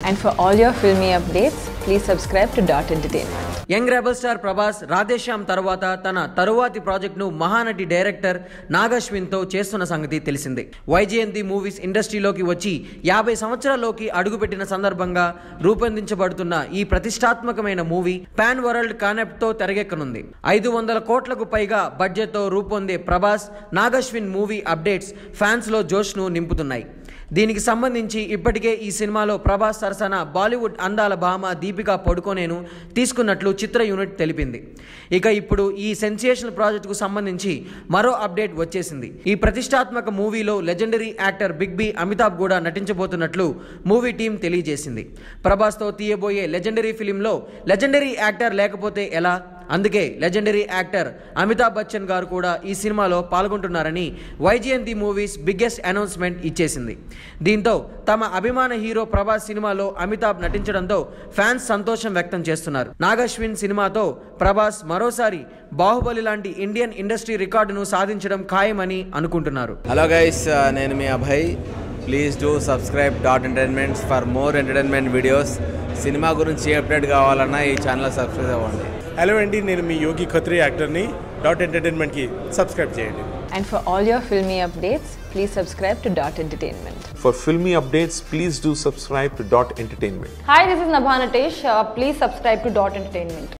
And for all your filmy updates, please subscribe to Dot Entertainment. Young rebel star Prabhas Radhe Shyam తర్వాత తన తరువాతి ప్రాజెక్టును Mahanati director నాగశ్విన్తో చేస్తున్న సంగతి తెలిసిందే వైజయంతి మూవీస్ ఇండస్ట్రీలోకి వచ్చి యాభై సంవత్సరాల్లోకి అడుగుపెట్టిన సందర్భంగా రూపొందించబడుతున్న ఈ ప్రతిష్టాత్మకమైన మూవీ పాన్ వరల్డ్ కాన్సెప్ట్తో తెరకెక్కనుంది ఐదు వందల కోట్లకు పైగా బడ్జెట్తో రూపొందే ప్రభాస్ నాగశ్విన్ మూవీ అప్డేట్స్ ఫ్యాన్స్లో జోష్ను నింపుతున్నాయి దీనికి సంబంధించి ఇప్పటికే ఈ సినిమాలో ప్రభాస్ సరసన బాలీవుడ్ అందాల భామ దీపిక పడుకోనేను తీసుకున్నట్లు చిత్ర యూనిట్ తెలిపింది ఇక ఇప్పుడు ఈ సెన్సేషనల్ ప్రాజెక్టుకు సంబంధించి మరో అప్డేట్ వచ్చేసింది ఈ ప్రతిష్టాత్మక మూవీలో legendary actor big B Amitabh కూడా నటించబోతున్నట్లు మూవీ టీం తెలియజేసింది ప్రభాస్తో తీయబోయే లెజెండరీ ఫిలింలో లెజెండరీ యాక్టర్ లేకపోతే ఎలా అందుకే లెజెండరీ యాక్టర్ అమితాబ్ బచ్చన్ గారు కూడా ఈ సినిమాలో పాల్గొంటున్నారని వైజయంతి మూవీస్ బిగ్గెస్ట్ అనౌన్స్మెంట్ ఇచ్చేసింది దీంతో తమ అభిమాన హీరో ప్రభాస్ సినిమాలో అమితాబ్ నటించడంతో ఫ్యాన్స్ సంతోషం వ్యక్తం చేస్తున్నారు నాగశ్విన్ సినిమాతో ప్రభాస్ మరోసారి బాహుబలి లాంటి ఇండియన్ ఇండస్ట్రీ రికార్డును సాధించడం ఖాయమని అనుకుంటున్నారు హలో గైస్ నేను మీ Abhay please do subscribe dot entertainments for more entertainment videos cinema గురించి అప్డేట్ కావాలన్నా ఈ ఛానల్ సబ్స్క్రైబ్ అవ్వండి హలో అండి నేను మీ యోగి ఖత్రి యాక్టర్ని డాట్ ఎంటర్టైన్మెంట్కి సబ్స్క్రైబ్ చేయండి And for all your filmy updates, please subscribe to Dot Entertainment. For filmy updates, please do subscribe to Dot Entertainment. Hi, this is Nabha Natesh. Uh, please subscribe to Dot Entertainment.